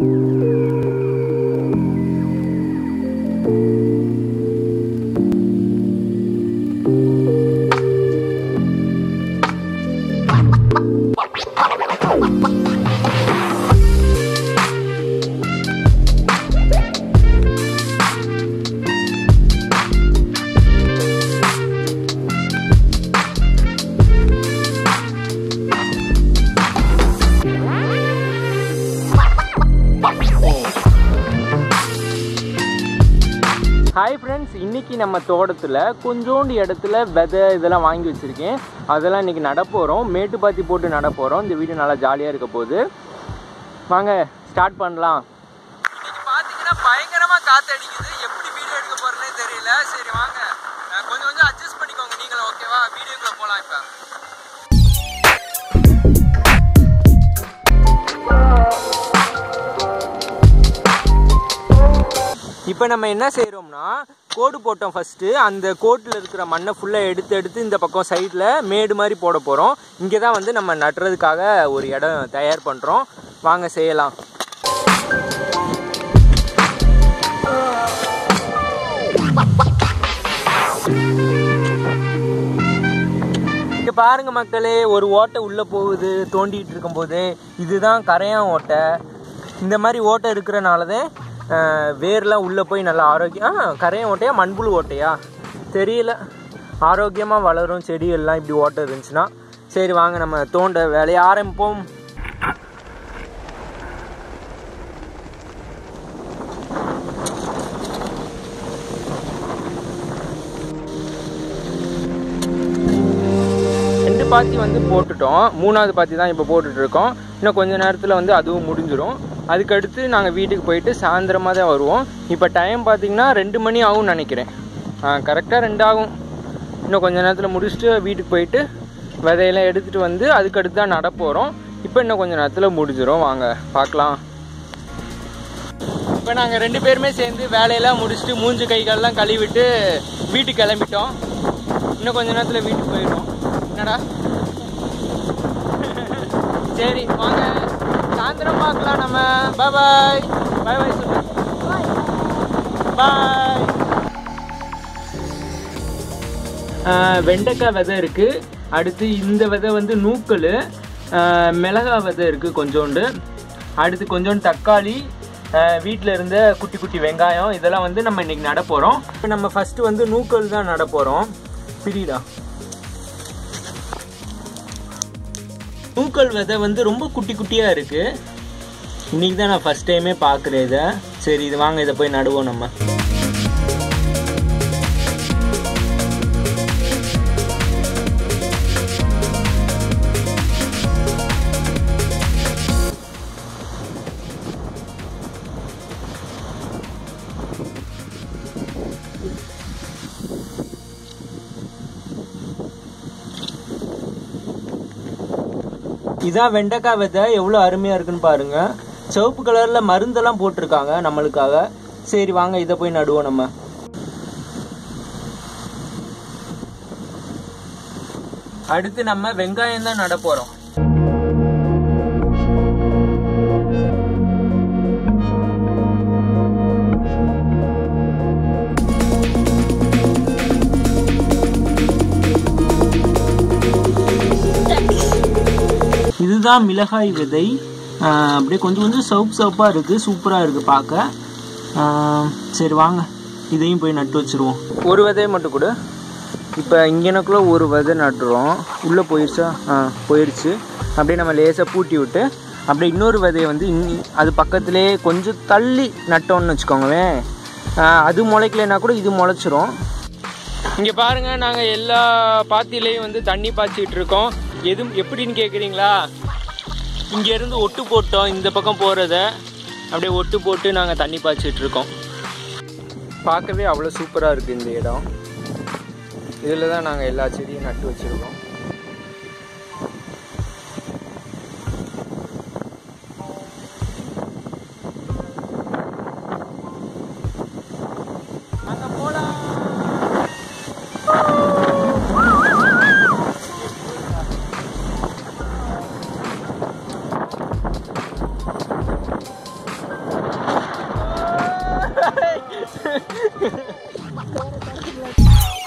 hi friends இன்னைக்கு நம்ம தோட்டத்தில் கொஞ்சோண்டு இடத்துல விதை இதெல்லாம் வாங்கி வச்சுருக்கேன் அதெல்லாம் இன்னைக்கு நட போகிறோம் மேட்டுப்பாத்தி போட்டு நட போகிறோம் இந்த வீடியோ நல்லா ஜாலியாக இருக்க போகுது வாங்க ஸ்டார்ட் பண்ணலாம் இன்னைக்கு பாத்தீங்கன்னா பயங்கரமா காத்து அடிக்குது எப்படி வீடியோ எடுக்க போறேன்னே தெரியல சரி வாங்க அஹ் கொஞ்சம் கொஞ்சம் அட்ஜஸ்ட் பண்ணிக்கோங்க நீங்களும் ஓகேவா வீடியோக்குள்ள போலாம் இப்ப இப்போ நம்ம என்ன செய்கிறோம்னா கோடு போட்டோம் ஃபஸ்ட்டு அந்த கோட்டில் இருக்கிற மண்ணை ஃபுல்லாக எடுத்து எடுத்து இந்த பக்கம் சைடில் மேடு மாதிரி போட போகிறோம் இங்கே தான் வந்து நம்ம நட்டுறதுக்காக ஒரு இடம் தயார் பண்ணுறோம் வாங்க செய்யலாம் இங்கே பாருங்க மக்களே ஒரு ஓட்டை உள்ளே போகுது தோண்டிட்டு இருக்கும்போது இதுதான் கரையான் ஓட்டை இந்த மாதிரி ஓட்டை இருக்கிறனால தான் அஹ், வேர்லாம் உள்ளே போய் நல்லா ஆரோக்கியம் ஆ கரையான் ஓட்டையா மண்புழு ஓட்டையா தெரியல ஆரோக்கியமாக வளரும் செடி எல்லாம் இப்படி ஓட்டை இருந்துச்சுன்னா சரி வாங்க நம்ம தோண்ட வேலையை ஆரம்பிப்போம் ரெண்டு பாத்தி வந்து போட்டுட்டோம் மூணாவது பாத்தி தான் இப்போ போட்டுட்டு இருக்கோம் இன்னும் கொஞ்ச நேரத்தில் வந்து அதுவும் முடிஞ்சிடும் அதுக்கடுத்து நாங்கள் வீட்டுக்கு போயிட்டு சாயந்தரமாக தான் வருவோம் இப்போ டைம் பார்த்தீங்கன்னா ரெண்டு மணி ஆகும்னு நினைக்கிறேன் கரெக்டாக ரெண்டு ஆகும் இன்னும் கொஞ்ச நேரத்தில் முடிச்சுட்டு வீட்டுக்கு போயிட்டு விதையெல்லாம் எடுத்துகிட்டு வந்து அதுக்கடுத்து தான் நட போகிறோம் இப்போ இன்னும் கொஞ்ச நேரத்தில் முடிஞ்சிடும் வாங்க பார்க்கலாம் இப்போ நாங்கள் ரெண்டு பேருமே சேர்ந்து வேலையெல்லாம் முடிச்சுட்டு மூஞ்சி கைகாலெல்லாம் கழுவிட்டு வீட்டுக்கு கிளம்பிட்டோம் இன்னும் கொஞ்ச நேரத்தில் வீட்டுக்கு போயிடும் என்னடா சரி வாங்க சாயந்தரம் பார்க்கலாம் நம்ம பாய் பாய் பாய் பாய் சொல்லு பாய் வெண்டைக்காய் விதை இருக்குது அடுத்து இந்த விதை வந்து நூக்கல் ஆஹ் மிளகாய் விதை இருக்குது கொஞ்சோண்டு அடுத்து கொஞ்சோண்டு தக்காளி வீட்டில் இருந்த குட்டி குட்டி வெங்காயம் இதெல்லாம் வந்து நம்ம இன்னைக்கு நட போகிறோம் இப்போ நம்ம ஃபஸ்ட்டு வந்து நூக்கல் தான் நட போகிறோம் பிரிடா நூக்கல் விதை வந்து ரொம்ப குட்டி குட்டியாக இருக்குது இன்னைக்கு தான் நான் ஃபஸ்ட் டைமே பார்க்குறேன் இதை சரி இது வாங்க இதை போய் நடுவோம் நம்ம இதான் வெண்டைக்காய் விதை எவ்வளோ அருமையாக இருக்குன்னு பாருங்க சிவப்பு கலரில் மருந்தெல்லாம் போட்டிருக்காங்க நம்மளுக்காக சரி வாங்க இதை போய் நடுவோம் நம்ம அடுத்து நம்ம வெங்காயம் தான் நட போகிறோம் இதுதான் மிளகாய் விதை ஆஹ் அப்படியே கொஞ்சம் கொஞ்சம் சவுப்பு சவுப்பாக இருக்குது சூப்பராக இருக்குது பார்க்க ஆஹ் சரி வாங்க இதையும் போய் நட்டு வச்சிருவோம் ஒரு விதையை மட்டும் கூட இப்போ இங்கனக்குள்ளே ஒரு விதை நட்டுறோம் உள்ளே போயிடுச்சா ஆ போயிடுச்சு அப்படியே நம்ம லேசாக பூட்டி விட்டு அப்படியே இன்னொரு விதையை வந்து இன்னி அது பக்கத்துலேயே கொஞ்சம் தள்ளி நட்டோம்னு வச்சுக்கோங்களேன் ஆஹ் அது முளைக்கலைன்னா கூட இது முளைச்சிரும் இங்கே பாருங்க நாங்கள் எல்லா பாத்திலையும் வந்து தண்ணி பாய்ச்சிட்டு இருக்கோம் எது எப்படின்னு கேட்குறீங்களா இங்கேருந்து ஒட்டு போட்டோம் இந்த பக்கம் போகிறத அப்படியே ஒட்டு போட்டு நாங்கள் தண்ணி பாய்ச்சிட்டு இருக்கோம் பார்க்கவே அவ்வளோ சூப்பராக இருக்குது இந்த இடம் இதில் தான் நாங்கள் எல்லா செடியும் நட்டு வச்சுருக்கோம் அங்கே போகலாம் போகிறேன்